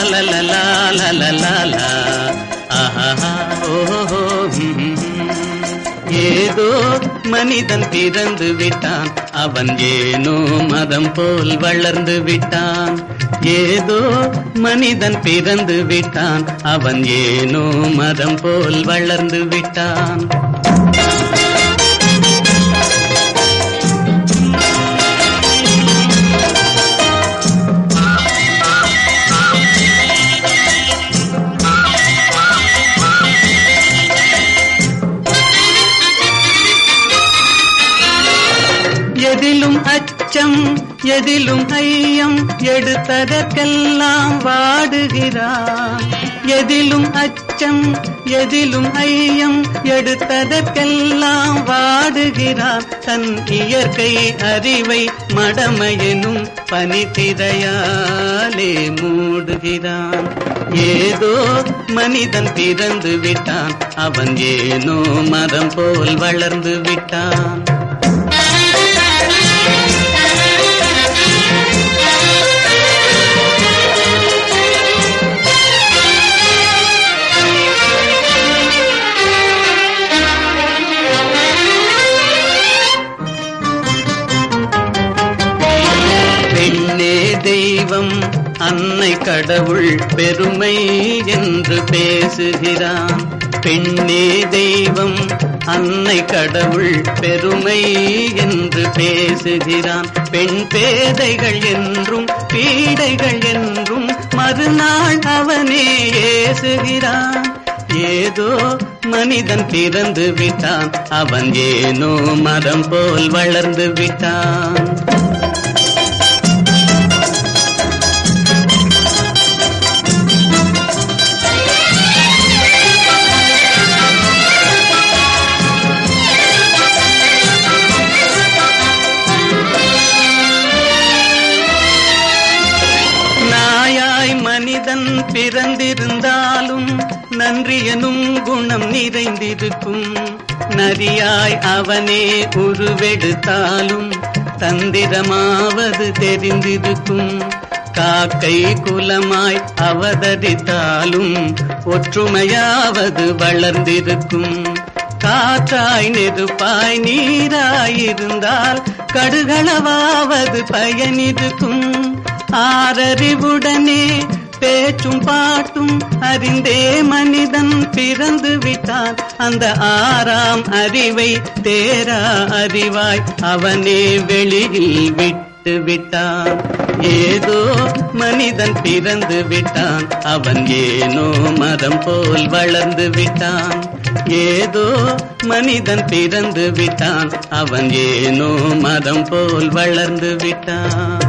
லா லா லா லா லா லா லா ஆஹா ஓஹோ ம், ம். ஏதோ மனிதன் பிறந்து விட்டான் அவன் ஏனோ மதம் போல் வளர்ந்து விட்டான் ஏதோ மனிதன் பிறந்து விட்டான் அவன் ஏனோ மதம் போல் வளர்ந்து விட்டான் எதிலும் அச்சம் எதிலும் ஐயம் எடுத்ததற்கெல்லாம் வாடுகிறான் எதிலும் அச்சம் எதிலும் ஐயம் எடுத்ததற்கெல்லாம் வாடுகிறான் தன் இயற்கை அறிவை மடமையெனும் பனித்திரையாலே மூடுகிறான் ஏதோ மனிதன் பிறந்து விட்டான் அவன் ஏனோ மரம் போல் வளர்ந்து விட்டான் பெண்ணே தெய்வம் அன்னை கடவுள் பெருமை என்று பேசுகிறான் பெண்ணே தெய்வம் அன்னை கடவுள் பெருமை என்று பேசுகிறான் பெண் பேதைகள் என்றும் பீடைகள் என்றும் மறுநாள் அவனே ஏசுகிறான் ஏதோ மனிதன் பிறந்து விட்டான் அவன் ஏனோ மரம் போல் வளர்ந்து விட்டான் நாயாய் மனிதன் பிறந்திருந்தாலும் நன்றி எனும் குணம் நிறைந்திருக்கும் நரியாய் அவனே உருவெடுத்தாலும் தந்திரமாவது தெரிந்திருக்கும் காக்கை குலமாய் அவதரித்தாலும் ஒற்றுமையாவது வளர்ந்திருக்கும் காற்றாய் நெருப்பாய் நீராயிருந்தால் கடுகளவாவது பயனிருக்கும் ஆறறிவுடனே பேச்சும் பாட்டும் அறிந்தே மனிதன் பிறந்து விட்டான் அந்த ஆறாம் அறிவை தேரா அறிவாய் அவனே வெளியில் விட்டு விட்டான் ஏதோ மனிதன் பிறந்து விட்டான் அவன் ஏனோ மரம் போல் வளர்ந்து விட்டான் ஏதோ மனிதன் பிறந்து விட்டான் அவன் ஏனோ மரம் போல் வளர்ந்து விட்டான்